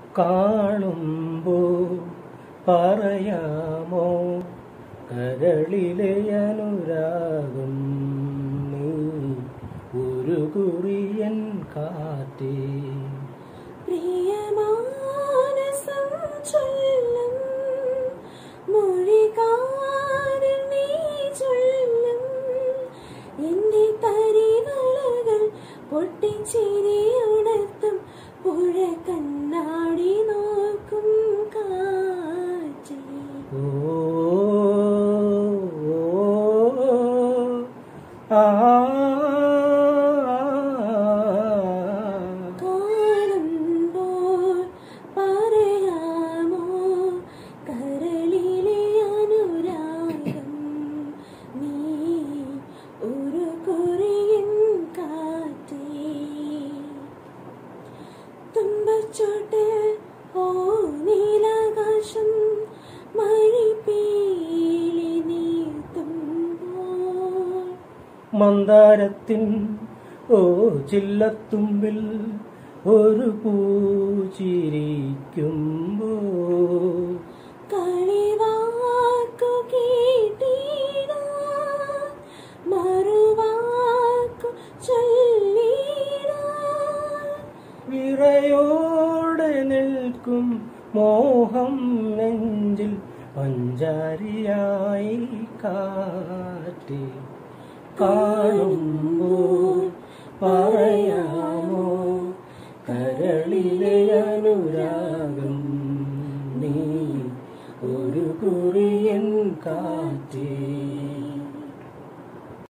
കാണുമ്പോ പറയാമോ കരളിലെ അനുരാഗം നീ ഒരു കുറിയൻ കാറ്റേ പ്രിയമാനസം ചൊല്ലും മൊഴികാരൻ നീ ചൊല്ലും എന്റെ തരിവളകൾ പൊട്ടിച്ചിരിയുണർത്തും പുഴ കണ്ണാടി നോക്കും കാറ്റേ ഓ ആ കാണുമ്പോൾ പറയാമോ കരളിലെ അനുരാഗം നീ ഒരു കൊറിയൻ കാറ്റേ തുമ്പച്ചോട്ട് ഓ നീലാകാശം മഴിപ്പീലി നീർത്തുമ്പോൾ മന്ദാരത്തിൻ ഓ ചില്ലത്തുമ്പിൽ ഒരു പൂച്ചിരിക്കുമ്പോ കളിവാക്കു കേട്ടിടാ മറുവാക്കു ചൊല്ലിടാ വിറയോടെ നിൽക്കും മോഹം നെഞ്ചിൽ പഞ്ചാരിയായി കാറ്റി കാണും